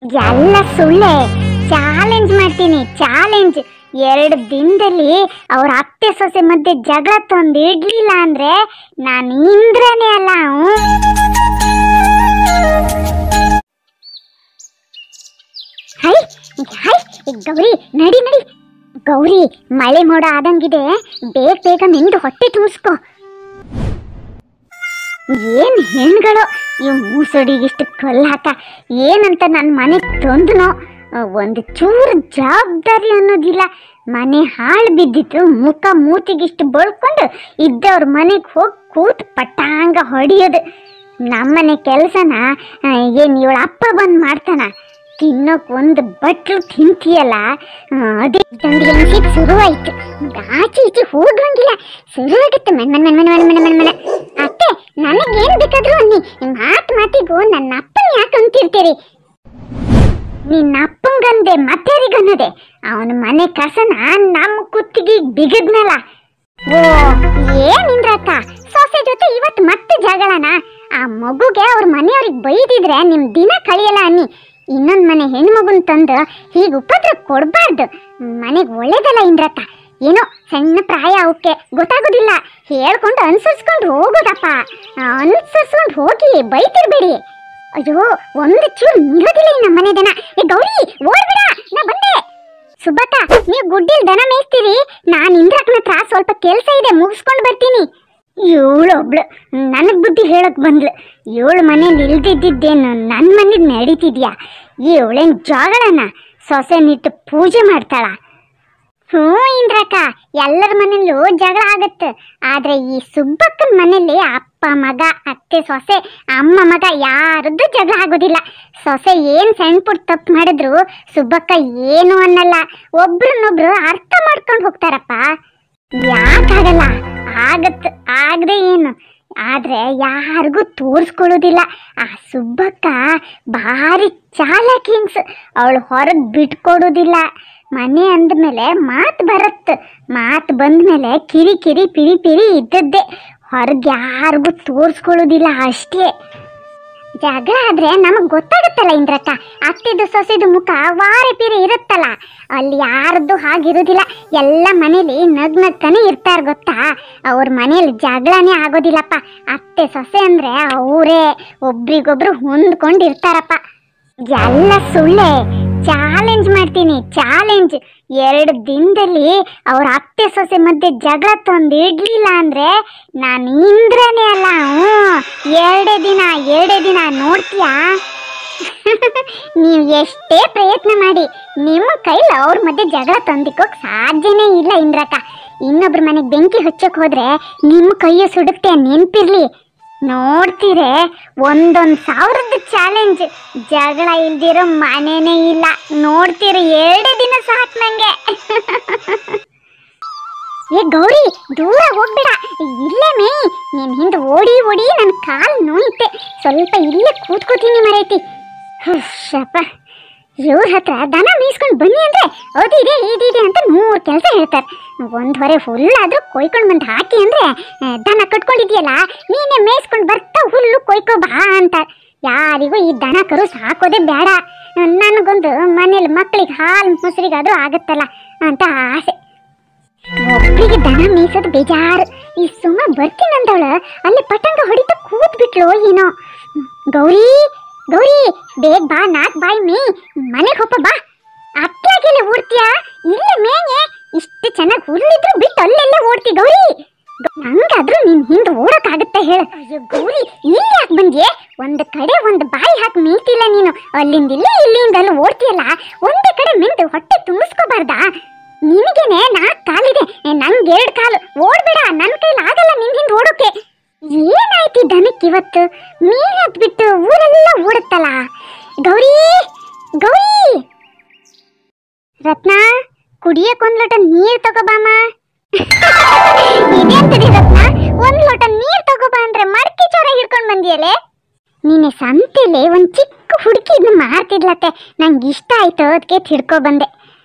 ಎಲ್ಲ ಸುಳ್ಳೆ ಚಾಲೆಂಜ್ ಮಾಡ್ತೀನಿ ಚಾಲೆಂಜ್ ಎರಡು ದಿನದಲ್ಲಿ ಅವ್ರ ಅತ್ತೆ ಸೊಸೆ ಮಧ್ಯೆ ಜಗಳ ತಂದು ಇಡ್ಲಿಲ್ಲ ಅಂದ್ರೆ ನಾನು ಇಂದ್ರನೇ ಅಲ್ಲ ಹ್ಞೂ. ಹೈ ಹೈ ಗೌರಿ ನಡಿ ನಡಿ ಗೌರಿ ಮಳೆ ಮೋಡ ಆದಂಗಿದೆ ಬೇಗ ಬೇಗ ನಿಂದು ಹೊಟ್ಟೆ ತುಂಬಿಸ್ಕೊ ಏನ್ ಹೆಣ್ಗಳು ಇವ್ ಮೂಸಡಿಗಿಷ್ಟು ಕಲ್ಲಾಕ ಏನಂತ ನನ್ನ ಮನೆಗೆ ತಂದನೋ ಒಂದು ಚೂರು ಜವಾಬ್ದಾರಿ ಅನ್ನೋದಿಲ್ಲ ಮನೆ ಹಾಳು ಬಿದ್ದಿತ್ತು ಮುಖ ಮೂತಿಗಿಷ್ಟು ಬಳ್ಕೊಂಡು ಇದ್ದವ್ರ ಮನೆಗೆ ಹೋಗಿ ಕೂತ್ ಪಟಾಂಗ ಹೊಡಿಯೋದು ನಮ್ಮನೆ ಕೆಲಸನ ಏನು ಇವಳ ಅಪ್ಪ ಬಂದು ಮಾಡ್ತಾನ ತಿನ್ನೋಕ್ ಒಂದು ಬಟ್ಲು ತಿಂತೀಯಲ್ಲ ಆ, ಅದೇ ತಂದು ಹೆಂಗಸಿಗೆ ಶುರುವಾಯ್ತು ಆಚೆ ಈಚೆ ಹೋಗಂಗಿಲ್ಲ ಶುರುವಾಗುತ್ತೆ ಮನ್ ಮನ್ ಮನ್ ಮನ್ ಮನ್ ಮನ್ ಮನ್ ಅತ್ತೆ ನನಗೇನು ಬೇಕಾದ್ರೂ ಅನ್ನಿ ಮಾತು ಮಾತಿಗೂ ನನ್ನ ಅಪ್ಪನ ಯಾಕೆ ಅಂತಿರ್ತೀರಿ ನಿನ್ನ ಅಪ್ಪಂಗಂದೆ ಮತ್ತಾರಿಗನ್ನದೆ ಅವನ ಮನೆ ಕಸನ ನಮ್ಮ ಕುತ್ತಿಗೆ ಬಿಗದ್ನಲ್ಲ ಓ ಏನಿಂದ್ರಕ್ಕ ಸೊಸೆ ಜೊತೆ ಇವತ್ತು ಮತ್ತೆ ಜಗಳನ ಆ ಮಗುಗೆ ಅವ್ರ ಮನೆಯವ್ರಿಗೆ ಬೈದಿದ್ರೆ ನಿಮ್ ದಿನ ಕಳಿಯಲ್ಲ ಅನ್ನಿ ಇನ್ನೊಂದ್ ಮನೆ ಹೆಣ್ಮಗುನ್ ತಂದು ಹೀಗೆ ಉಪದ್ರ ಕೊಡ್ಬಾರ್ದು ಮನೆಗೆ ಒಳ್ಳೇದಲ್ಲ ಇಂದ್ರಕ್ಕ ಏನೋ ಸಣ್ಣ ಪ್ರಾಯ ಅವಕ್ಕೆ ಗೊತ್ತಾಗೋದಿಲ್ಲ ಹೇಳ್ಕೊಂಡು ಅನ್ಸರ್ಸ್ಕೊಂಡು ಹೋಗೋದಪ್ಪ ಅನ್ಸರ್ಸ್ಕೊಂಡು ಹೋಗಿ ಬೈತಿರ್ಬೇಡಿ ಅಯ್ಯೋ ಒಂದು ಚೂರು ನಿಲ್ಲೋದಿಲ್ಲ ಈ ನಮ್ಮ ಮನೆ ದನ ಏ ಗೌರಿ ಓಡ್ಬಿಡ ನಾ ಬಂದೆ ಸುಬ್ಬಕ್ಕ ನೀವು ಗುಡ್ಡಿಲ್ ದನ ಮೇಯ್ಸ್ತೀರಿ ನಾನು ಇಂದ್ರಕ್ಕನ ಹತ್ರ ಸ್ವಲ್ಪ ಕೆಲಸ ಇದೆ ಮುಗಿಸ್ಕೊಂಡು ಬರ್ತೀನಿ ಇವಳು ಒಬ್ಳು ನನಗೆ ಬುದ್ಧಿ ಹೇಳಕ್ ಬಂದ್ಲು ಇವಳು ಮನೇಲಿ ಇಲ್ದಿದ್ದೇನು ನನ್ನ ಮನೇಲಿ ನಡೀತಿದ್ಯಾ ಇವಳೇನ್ ಜಗಳನ ಸೊಸೆ ನಿಟ್ಟು ಪೂಜೆ ಮಾಡ್ತಾಳ ಹ್ಞೂ ಇಂದ್ರಕ್ಕ ಎಲ್ಲರ ಮನೇಲೂ ಜಗಳ ಆಗತ್ತೆ ಆದ್ರೆ ಈ ಸುಬ್ಬಕ್ಕನ ಮನೇಲಿ ಅಪ್ಪ ಮಗ ಅತ್ತೆ ಸೊಸೆ ಅಮ್ಮ ಮಗ ಯಾರದ್ದು ಜಗಳ ಆಗೋದಿಲ್ಲ ಸೊಸೆ ಏನ್ ಸಣ್ಣ ಪುಟ್ಟ ತಪ್ಪು ಮಾಡಿದ್ರು ಸುಬ್ಬಕ್ಕ ಏನು ಅನ್ನಲ್ಲ ಒಬ್ರನ್ನೊಬ್ರು ಅರ್ಥ ಮಾಡ್ಕೊಂಡು ಹೋಗ್ತಾರಪ್ಪ ಯಾಕಾಗಲ್ಲ ಆಗತ್ ಆಗದೆ ಏನು ಆದ್ರೆ ಯಾರಿಗೂ ತೋರಿಸ್ಕೊಳ್ಳೋದಿಲ್ಲ ಆ ಸುಬ್ಬಕ್ಕ ಭಾರಿ ಚಾಲಕ್ ಹಿಂಗ್ಸ್ ಅವಳು ಹೊರಗೆ ಬಿಟ್ಕೊಡೋದಿಲ್ಲ ಮನೆ ಅಂದಮೇಲೆ ಮಾತು ಬರತ್ತೆ ಮಾತು ಬಂದ್ಮೇಲೆ ಕಿರಿ ಕಿರಿ ಪಿರಿ ಪಿರಿ ಇದ್ದದ್ದೇ ಹೊರಗೆ ಯಾರಿಗೂ ತೋರಿಸ್ಕೊಳ್ಳೋದಿಲ್ಲ ಅಷ್ಟೇ ಜಗಳ ಆದ್ರೆ ನಮಗ್ ಗೊತ್ತಾಗುತ್ತಲ್ಲ ಇಂದ್ರಕ್ಕ ಅತ್ತೆದು ಸೊಸೆದು ಮುಖ ವಾರೆ ಪಿರೆ ಇರುತ್ತಲ್ಲ ಅಲ್ಲಿ ಯಾರದ್ದು ಹಾಗಿರೋದಿಲ್ಲ ಎಲ್ಲ ಮನೇಲಿ ನಗ್ ನಗ್ತಾನೆ ಇರ್ತಾರ ಗೊತ್ತಾ ಅವ್ರ ಮನೇಲಿ ಜಗಳನೇ ಆಗೋದಿಲ್ಲಪ್ಪ ಅತ್ತೆ ಸೊಸೆ ಅಂದ್ರೆ ಅವರೇ ಒಬ್ರಿಗೊಬ್ರು ಹೊಂದ್ಕೊಂಡು ಇರ್ತಾರಪ್ಪ ಎಲ್ಲ ಸುಳ್ಳೆ ಚಾಲೆಂಜ್ ಮಾಡ್ತೀನಿ ಚಾಲೆಂಜ್ ಎರಡು ದಿನದಲ್ಲಿ ಅವ್ರ ಅತ್ತೆ ಸೊಸೆ ಮಧ್ಯೆ ಜಗಳ ತಂದು ಇಡ್ಲಿಲ್ಲ ಅಂದ್ರೆ ನಾನು ಇಂದ್ರನೇ ಅಲ್ಲ ಹ್ಞೂ ಎರಡೇ ದಿನ ಎರಡೇ ದಿನ ನೋಡ್ತೀಯಾ ನೀವು ಎಷ್ಟೇ ಪ್ರಯತ್ನ ಮಾಡಿ ನಿಮ್ಮ ಕೈಲಿ ಅವ್ರ ಮಧ್ಯೆ ಜಗಳ ತಂದಿಕ್ಕೋಕ್ ಸಾಧ್ಯನೇ ಇಲ್ಲ ಇಂದ್ರಕ್ಕ ಇನ್ನೊಬ್ರ ಮನೆಗೆ ಬೆಂಕಿ ಹಚ್ಚಕ್ ಹೋದ್ರೆ ನಿಮ್ಮ ಕೈಯು ಸುಡುತ್ತೆ ನೆನ್ಪಿರ್ಲಿ ನೋಡ್ತೀರೆ ಒಂದೊಂದ್ ಸಾವಿರದ ಚಾಲೆಂಜ್ ಜಗಳ ಇಲ್ದಿರೋ ಮನೆನೇ ಇಲ್ಲ ನೋಡ್ತೀರಿ ಎರಡೇ ದಿನ ಸಾಕು ನಂಗೆ ಏ ಗೌರಿ ದೂರ ಹೋಗ್ಬೇಡ ಇಲ್ಲೇ ಮೇ ನೀನ್ ಹಿಂದೆ ಓಡಿ ಓಡಿ ನನ್ನ ಕಾಲ್ ನೋಯುತ್ತೆ ಸ್ವಲ್ಪ ಇಲ್ಲೇ ಕೂತ್ಕೋತೀನಿ ಮರೈತಿ ಶಪ್ಪ ಇವ್ರ ಹತ್ರ ದನ ಮೀಸ್ಕೊಂಡು ಬನ್ನಿ ಅಂದ್ರೆ ಅದಿದೆ ಇದಿದೆ ಅಂತ ನೂರು ಕೆಲಸ ಹೇಳ್ತಾರೆ ಒಂದ್ ಹೊರೆ ಫುಲ್ ಆದ್ರೂ ಕೊಯ್ಕೊಂಡು ಬಂದು ಹಾಕಿ ಅಂದ್ರೆ ಆ, ದನ ಕಟ್ಕೊಂಡಿದ್ಯಲ್ಲ ನೀನೇ ಮೇಯ್ಸ್ಕೊಂಡು ಬರ್ತಾ ಹುಲ್ಲು ಕೊಯ್ಕೋ ಬಾ ಅಂತ ಯಾರಿಗೂ ಈ ದನ ಕರು ಸಾಕೋದೇ ಬೇಡ ನನಗೊಂದು ಮನೇಲಿ ಮಕ್ಕಳಿಗೆ ಹಾಲು ಮೊಸರಿಗಾದ್ರೂ ಆಗುತ್ತಲ್ಲ ಅಂತ ಆಸೆ ಒಬ್ರಿಗೆ ದನ ಮೀಸೋದು ಬೇಜಾರು ಈ ಸುಮ್ಮ ಬರ್ತೀನಂದವಳ ಅಲ್ಲಿ ಪಟಂಗ ಹೊಡಿತಾ ಕೂತ್ ಬಿಟ್ಲು ಏನೋ ಗೌರಿ ಗೌರಿ ಬೇಗ ಬಾ ನಾಕ್ ಬಾಯ್ ಮೇ ಮನೆಗೆ ಹೋಪ ಬಾ ಅತ್ತಾಗೆಲ್ಲ ಓಡ್ತೀಯಾ ಇಲ್ಲೇ ಮೇಗೆ ಇಷ್ಟು ಚೆನ್ನಾಗಿ ಹುಲ್ಲಿದ್ರು ಬಿಟ್ಟು ಅಲ್ಲೆಲ್ಲೇ ಓಡ್ತಿ ಗೌರಿ ಗ- ನಂಗಾದ್ರೂ ನಿನ್ ಹಿಂದೆ ಓಡಕ್ಕಾಗತ್ತೆ ಹೇಳ ಅಯ್ಯೋ ಗೌರಿ ಇಲ್ಲಿ ಯಾಕೆ ಬಂದ್ಯೆ ಒಂದು ಕಡೆ ಒಂದು ಬಾಯಿ ಹಾಕಿ ಮೇಯ್ತಿಲ್ಲ ನೀನು ಅಲ್ಲಿಂದ ಇಲ್ಲಿ ಇಲ್ಲಿಂದ ಅಲ್ಲಿ ಓಡ್ತೀಯಲ್ಲ ಒಂದೇ ಕಡೆ ಮಿಂದು ಹೊಟ್ಟೆ ತುಂಬಿಸ್ಕೋಬಾರ್ದಾ ನಿನಗೇನೆ ನಾಲ್ಕು ಕಾಲಿದೆ ನಂಗೆ ಎರಡು ಕಾಲು ಓಡ್ಬೇಡ ನನ್ನ ಕೈಲಿ ಆಗಲ್ಲ ನಿನ್ ಹಿಂದೆ ಓಡೋಕೆ ಏನಾಯ್ತು ಈ ದನಕ್ಕೆ ಇವತ್ತು ಮೀನ್ ಹತ್ಬಿಟ್ಟು ಊರೆಲ್ಲ ಓಡುತ್ತಲ್ಲ ಗೌರಿ ಗೌರಿ ರತ್ನ ಕುಡಿಯಕ್ ಒಂದ್ ಲೋಟ ನೀರ್ ತಗೋಬಾಮ ಇದೆಂತದಿ ರತ್ನ ಒಂದ್ ಲೋಟ ನೀರ್ ತಗೋಬಾ ಅಂದ್ರೆ ಮಡಕೆ ಚೋರ ಹಿಡ್ಕೊಂಡ್ ಬಂದಿಯಲೆ ನೀನೆ ಸಂತೆಲೆ ಒಂದ್ ಚಿಕ್ಕ ಹುಡುಕಿ ಇದನ್ನ ಮಾರ್ತಿದ್ಲತ್ತೆ ನಂಗೆ ಇಷ್ಟ ಆಯ್ತು ಅದಕ್ಕೆ ತಿಳ್ಕೊ ಬಂದೆ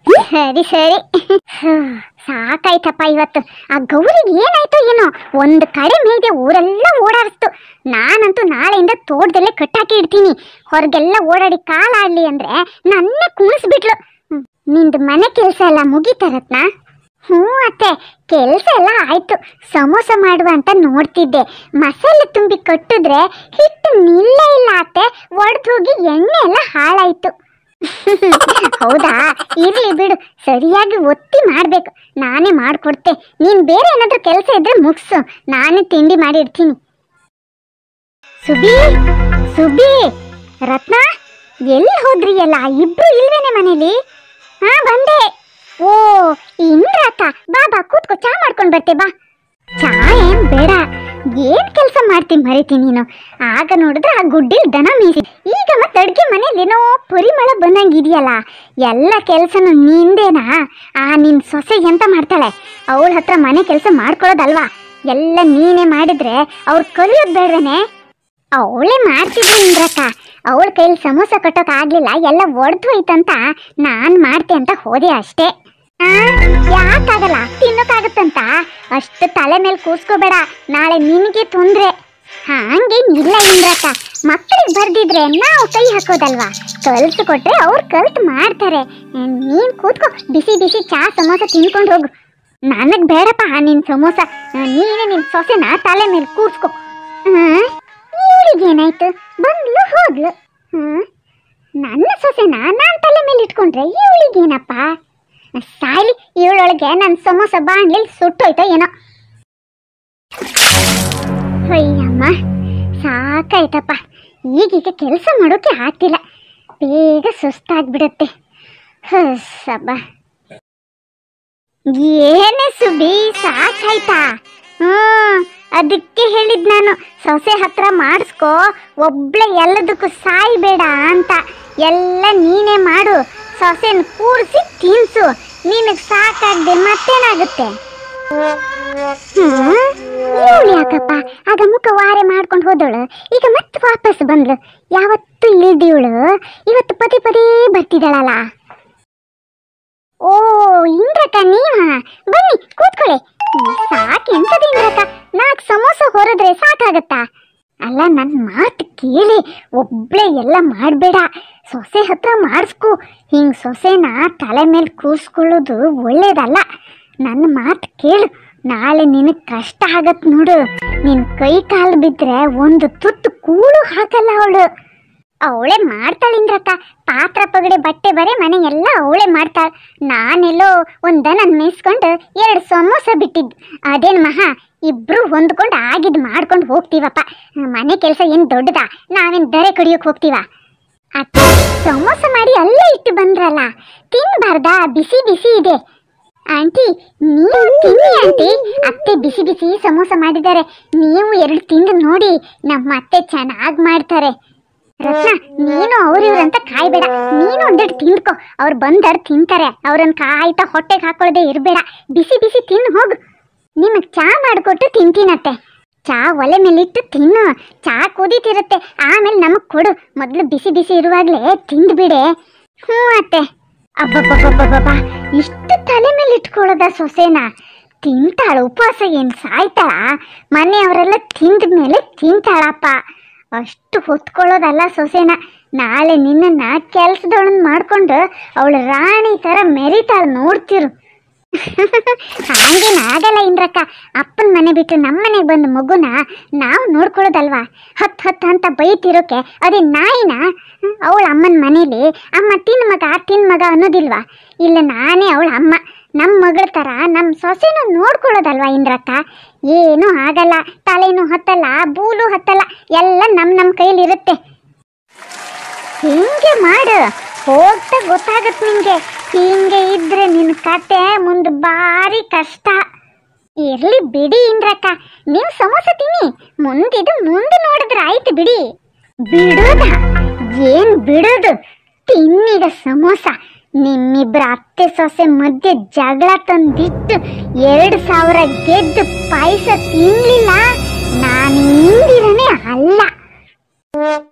ಸರಿ ಸರಿ ಹ್ಮ್, ಸಾಕಾಯ್ತಪ್ಪ ಇವತ್ತು ಆ ಗೌರಿಗೆ ಏನಾಯ್ತೋ ಏನೋ ಒಂದು ಕಡೆ ಮೇಯ್ದೆ ಊರೆಲ್ಲ ಓಡಾಡಿಸ್ತು ನಾನಂತೂ ನಾಳೆಯಿಂದ ತೋಟದಲ್ಲೇ ಕಟ್ಟಾಕಿ ಇಡ್ತೀನಿ ಹೊರಗೆಲ್ಲ ಓಡಾಡಿ ಕಾಲಾಡ್ಲಿ ಅಂದ್ರೆ ನನ್ನೇ ಕುಣಿಸ್ಬಿಟ್ಲು ಹ್ಮ್, ನಿಂದು ಮನೆ ಕೆಲಸ ಎಲ್ಲ ಮುಗೀತಾರತ್ನ ಹ್ಞೂ ಅತ್ತೆ ಕೆಲಸ ಎಲ್ಲ ಆಯ್ತು ಸಮೋಸ ಮಾಡುವ ಅಂತ ನೋಡ್ತಿದ್ದೆ ಮಸಾಲೆ ತುಂಬಿ ಕಟ್ಟಿದ್ರೆ ಹಿಟ್ಟು ನಿಲ್ಲೇ ಇಲ್ಲ ಅತ್ತೆ ಒಡೆದು ಹೋಗಿ ಎಣ್ಣೆ ಎಲ್ಲ ಹಾಳಾಯ್ತು ಹೌದಾ ಇರ್ಲಿ ಬಿಡು ಸರಿಯಾಗಿ ಒತ್ತಿ ಮಾಡ್ಬೇಕು ನಾನೇ ಮಾಡ್ಕೊಡ್ತೆ ನೀನ್ ಬೇರೆ ಏನಾದ್ರೂ ಕೆಲಸ ಇದ್ರೆ ಮುಗ್ಸು ನಾನೇ ತಿಂಡಿ ಮಾಡಿ ಇಡ್ತೀನಿ ಸುಬಿ ಸುಬಿ ರತ್ನ ಎಲ್ಲಿ ಹೋದ್ರಿ ಎಲ್ಲ ಇಬ್ರು ಇಲ್ವೇನೆ ಮನೇಲಿ ಹಾ ಬಂದೆ ಓ ಇಂದ್ರಾತ ಬಾ ಬಾ ಕೂತ್ಕೋ ಚಾ ಮಾಡ್ಕೊಂಡ್ ಬರ್ತೆ ಬಾ ಚಾ ಏನ್ ಬೇಡ ಏನ್ ಕೆಲಸ ಮಾಡ್ತೀನಿ ಮರಿತೀನಿ ನೀನು ಆಗ ನೋಡಿದ್ರೆ ಆ ಗುಡ್ಡಿಲ್ ದನ ಮೀಸಿ ಈಗ ಮತ್ತೆ ಅಡ್ಗೆ ಮನೇಲಿ ಏನೋ ಪರಿಮಳ ಬಂದಂಗಿದೆಯಲ್ಲ ಎಲ್ಲ ಕೆಲಸನು ನಿಂದೇನಾ ಆ ನಿನ್ ಸೊಸೆ ಎಂತ ಮಾಡ್ತಾಳೆ ಅವಳ ಹತ್ರ ಮನೆ ಕೆಲಸ ಮಾಡ್ಕೊಳ್ಳೋದಲ್ವಾ ಎಲ್ಲ ನೀನೇ ಮಾಡಿದ್ರೆ ಅವ್ರು ಕಲಿಯೋದ್ ಬೇಡವೇನೆ ಅವಳೇ ಮಾಡ್ತಿದ್ರು ಇಂದ್ರಕ್ಕ ಅವಳ ಕೈಲಿ ಸಮೋಸ ಕಟ್ಟೋಕ್ ಆಗ್ಲಿಲ್ಲ ಎಲ್ಲ ಒಡ್ದು ಹೋಯ್ತಂತ ನಾನ್ ಮಾಡ್ತೆ ಅಂತ ಹೋದೆ ಅಷ್ಟೇ ಆ, ಯಾಕಾಗಲ್ಲ ತಿನ್ನೋಕ್ಕಾಗತ್ತಂತ ಅಷ್ಟು ತಲೆ ಮೇಲೆ ಕೂರ್ಸ್ಕೋಬೇಡ ನಾಳೆ ನಿನಗೆ ತೊಂದ್ರೆ ಹಂಗೇನ್ ಇಲ್ಲ ಇಂದ್ರಕ್ಕ ಮಕ್ಕಳಿಗೆ ಬರ್ದಿದ್ರೆ ನಾವು ಕೈ ಹಾಕೋದಲ್ವಾ ಕಲ್ತು ಕೊಟ್ರೆ ಅವ್ರು ಕಲ್ತು ಮಾಡ್ತಾರೆ ಹ್ಮ್, ನೀನ್ ಕೂತ್ಕೋ ಬಿಸಿ ಬಿಸಿ ಚಾ ಸಮೋಸ ತಿನ್ಕೊಂಡು ಹೋಗು ನನಗ್ ಬೇಡಪ್ಪ ನಿನ್ ಸಮೋಸ ಆ, ನೀನೇ ನಿನ್ ಸೊಸೆನ ತಲೆ ಮೇಲೆ ಕೂರ್ಸ್ಕೋ ಹ್ಮ್ ಇವಳಿಗೇನಾಯ್ತು ಬಂದ್ಲು ಹೋದ್ಲು ಹ್ಮ್ ನನ್ನ ಸೊಸೆನ ನಾನ್ ತಲೆ ಮೇಲೆ ಇಟ್ಕೊಂಡ್ರೆ ಇವಳಿಗೇನಪ್ಪ ಸಾಯ್ಲಿ ಇವಳೊಳಗೆ ನನ್ನ ಸಮೋಸ ಬಾಣ್ಲಿ ಸುಟ್ಟೋಯ್ತೋ ಏನೋ ಅಯ್ಯಮ್ಮ ಸಾಕಾಯ್ತಪ್ಪ ಈಗೀಗ ಕೆಲಸ ಮಾಡೋಕೆ ಆಗ್ತಿಲ್ಲ ಬೇಗ ಸುಸ್ತಾಗ್ಬಿಡುತ್ತೆ ಹಬ್ಬ ಏನೇ ಸುಬಿ ಸಾಕಾಯ್ತಾ ಹ್ಮ್ ಅದಕ್ಕೆ ಹೇಳಿದ್ ನಾನು ಸೊಸೆ ಹತ್ರ ಮಾಡಿಸ್ಕೋ ಒಬ್ಳೆ ಎಲ್ಲದಕ್ಕೂ ಸಾಯ್ಬೇಡ ಅಂತ ಎಲ್ಲ ನೀನೇ ಮಾಡು ಸೊಸೆನ ಕೂರಿಸಿ ತಿನ್ಸು ನಿನಗೆ ಸಾಕಾಗ್ದೆ ಮತ್ತೇನಾಗುತ್ತೆ ಹ್ಮ್ ಇವಳು ಯಾಕಪ್ಪ ಆಗ ಮುಖ ವಾರೆ ಮಾಡ್ಕೊಂಡು ಹೋದಳು ಈಗ ಮತ್ತೆ ವಾಪಸ್ ಬಂದ್ಲು ಯಾವತ್ತೂ ಇಳ್ದಿವಳು ಇವತ್ತು ಪದೇ ಪದೇ ಬರ್ತಿದ್ದಾಳಲ್ಲ ಓ ಇಂದ್ರಕ್ಕ ನೀವ ಬನ್ನಿ ಕೂತ್ಕೊಳ್ಳಿ ಸಾಕು ಎಂತದ ಇಂದ್ರಕ್ಕ ನಾಲ್ಕು ಸಮೋಸ ಹೊರದ್ರೆ ಸಾಕಾಗತ್ತಾ ಅಲ್ಲ ನನ್ನ ಮಾತು ಕೇಳಿ ಒಬ್ಳೆ ಎಲ್ಲ ಮಾಡಬೇಡ ಸೊಸೆ ಹತ್ರ ಮಾಡಿಸ್ಕೊ ಹಿಂಗೆ ಸೊಸೆನ ತಲೆ ಮೇಲೆ ಕೂರಿಸ್ಕೊಳ್ಳೋದು ಒಳ್ಳೇದಲ್ಲ ನನ್ನ ಮಾತು ಕೇಳು ನಾಳೆ ನಿನಗೆ ಕಷ್ಟ ಆಗತ್ ನೋಡು ನಿನ್ ಕೈ ಕಾಲು ಬಿದ್ರೆ ಒಂದು ತುತ್ತು ಕೂಳು ಹಾಕಲ್ಲ ಅವಳು ಅವಳೇ ಮಾಡ್ತಾಳಿಂದ್ರಕ್ಕ ಪಾತ್ರ ಪಗಡೆ ಬಟ್ಟೆ ಬರೆ ಮನೆ ಎಲ್ಲ ಅವಳೇ ಮಾಡ್ತಾಳೆ ನಾನೆಲ್ಲೋ ಒಂದ್ ದನ ಮೇಯಿಸ್ಕೊಂಡು ಎರಡು ಸಮೋಸ ಬಿಟ್ಟಿದ್ದು ಅದೇನ್ ಮಹಾ ಇಬ್ರು ಹೊಂದ್ಕೊಂಡು ಆಗಿದ್ ಮಾಡ್ಕೊಂಡು ಹೋಗ್ತೀವಪ್ಪ ಮನೆ ಕೆಲಸ ಏನ್ ದೊಡ್ಡದಾ ನಾವೇನ್ ದರೆ ಕಡಿಯೋಕ್ ಹೋಗ್ತೀವ ಅತ್ತೆ ಸಮೋಸ ಮಾಡಿ ಅಲ್ಲೇ ಇಟ್ಟು ಬಂದ್ರಲ್ಲ ತಿನ್ಬಾರ್ದಾ ಬಿಸಿ ಬಿಸಿ ಇದೆ ಆಂಟಿ ನೀವು ತಿನ್ನಿ ಆಂಟಿ ಅತ್ತೆ ಬಿಸಿ ಬಿಸಿ ಸಮೋಸ ಮಾಡಿದ್ದಾರೆ ನೀವು ಎರಡು ತಿಂದು ನೋಡಿ ನಮ್ಮ ಅತ್ತೆ ಚೆನ್ನಾಗಿ ಮಾಡ್ತಾರೆ ರತ್ನ ನೀನು ಅವ್ರಿವ್ರಂತ ಕಾಯ್ಬೇಡ ನೀನು ಒಂದೆರಡು ತಿನ್ಕೋ ಅವ್ರು ಬಂದರ್ ತಿಂತಾರೆ ಅವ್ರನ್ನ ಕಾಯ್ತಾ ಹೊಟ್ಟೆಗೆ ಹಾಕೊಳ್ಳದೆ ಇರಬೇಡ ಬಿಸಿ ಬಿಸಿ ತಿನ್ನು ಹೋಗು ನಿಮಗೆ ಚಾ ಮಾಡಿಕೊಟ್ಟು ತಿಂತೀನತ್ತೆ ಚಾ ಒಲೆ ಮೇಲಿಟ್ಟು ತಿನ್ನು ಚಾ ಕುದೀತಿರುತ್ತೆ ಆಮೇಲೆ ನಮಗ್ ಕೊಡು ಮೊದಲು ಬಿಸಿ ಬಿಸಿ ಇರುವಾಗಲೇ ತಿಂದ್ಬಿಡೆ ಹ್ಞೂ ಅತ್ತೆ ಅಬ್ಬಬ್ಬಬ್ಬಬ್ಬಬ್ಬ ಇಷ್ಟು ತಲೆ ಮೇಲೆ ಇಟ್ಕೊಳ್ಳೋದ ಸೊಸೆನ ತಿಂತಾಳ ಉಪವಾಸ ಏನು ಸಾಯ್ತಾಳ ಮನೆಯವರೆಲ್ಲ ತಿಂದ ಮೇಲೆ ತಿಂತಾಳಪ್ಪ ಅಷ್ಟು ಹೊತ್ಕೊಳ್ಳೋದಲ್ಲ ಸೊಸೆನ ನಾಳೆ ನಿನ್ನನ್ನ ಕೆಲ್ಸದೊಳನ್ ಮಾಡ್ಕೊಂಡು ಅವಳು ರಾಣಿ ತರ ಮೆರಿತಾಳ ನೋಡ್ತಿರು ಹಂಗೇನ್ ಆಗಲ್ಲ ಇಂದ್ರಕ್ಕ ಅಪ್ಪನ ಮನೆ ಬಿಟ್ಟು ನಮ್ಮ ಮನೆಗೆ ಬಂದ ಮಗುನ ನಾವು ನೋಡ್ಕೊಳ್ಳೋದಲ್ವಾ ಹತ್ತು ಹತ್ತು ಅಂತ ಬೈತಿರೋಕೆ ಅದೇ ನಾಯಿನ ಅವಳ ಅಮ್ಮನ ಮನೇಲಿ ಅಮ್ಮ ತಿನ್ ಮಗ ತಿನ್ ಮಗ ಅನ್ನೋದಿಲ್ವಾ ಇಲ್ಲ ನಾನೇ ಅವಳ ಅಮ್ಮ ನಮ್ಮ ಮಗಳ ಥರ ನಮ್ಮ ಸೊಸೆನೂ ನೋಡ್ಕೊಳ್ಳೋದಲ್ವಾ ಇಂದ್ರಕ್ಕ ಏನೂ ಆಗಲ್ಲ ತಲೆನೂ ಹತ್ತಲ್ಲ ಬೂಲು ಹತ್ತಲ್ಲ ಎಲ್ಲ ನಮ್ಮ ನಮ್ಮ ಕೈಲಿರುತ್ತೆ ಹಿಂಗೆ ಮಾಡು ಹೋಗ್ತಾ ಗೊತ್ತಾಗತ್ ನಿಂಗೆ ಹಿಂಗೆ ಇದ್ರೆ ನಿನ್ ಕತೆ ಮುಂದೆ ಭಾರಿ ಕಷ್ಟ ಇರ್ಲಿ ಬಿಡಿ ಇಂದ್ರಕ್ಕ ನೀವು ಸಮೋಸ ತಿನ್ನಿ ಮುಂದಿದು ಮುಂದೆ ನೋಡಿದ್ರೆ ಆಯ್ತು ಬಿಡಿ ಬಿಡೋದ ಏನ್ ಬಿಡೋದು ತಿನ್ನೀಗ ಸಮೋಸ ನಿಮ್ಮಿಬ್ರ ಅತ್ತೆ ಸೊಸೆ ಮಧ್ಯೆ ಜಗಳ ತಂದಿಟ್ಟು ಎರಡು ಸಾವಿರ ಗೆದ್ದು ಪಾಯಸ ತಿನ್ಲಿಲ್ಲ ನಾನು ಇಂದಿರನೇ ಅಲ್ಲ